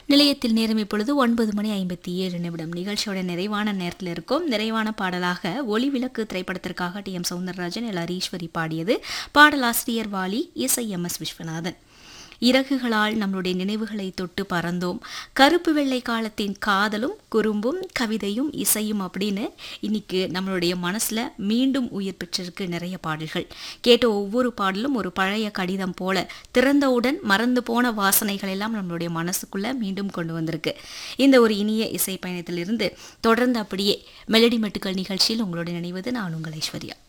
நிலையத்தில் நேரம் இப்பொழுது ஒன்பது மணி ஐம்பத்தி ஏழு நிமிடம் நிகழ்ச்சியோட நிறைவான நேரத்தில் இருக்கும் நிறைவான பாடலாக ஒளி விளக்கு திரைப்படத்திற்காக T M Soundararajan L Hareeswari பாடியது பாடலாசிரியர் வாலி இசை எம் எஸ் விஸ்வநாதன் இறகுகளால் நம்மளுடைய நினைவுகளை தொட்டு பறந்தோம் கருப்பு வெள்ளை காலத்தின் காதலும் குறும்பும் கவிதையும் இசையும் அப்படின்னு இன்னைக்கு நம்மளுடைய மனசுல மீண்டும் உயிர் பெற்றிருக்கு நிறைய பாடல்கள் கேட்ட ஒவ்வொரு பாடலும் ஒரு பழைய கடிதம் போல திறந்தவுடன் மறந்து போன வாசனைகள் எல்லாம் நம்மளுடைய மனசுக்குள்ள மீண்டும் கொண்டு வந்திருக்கு இந்த ஒரு இனிய இசை பயணத்திலிருந்து தொடர்ந்து அப்படியே மெலடி மெட்டுக்கள் நிகழ்ச்சியில் உங்களோட நினைவது நான் உங்கள் ஐஸ்வர்யா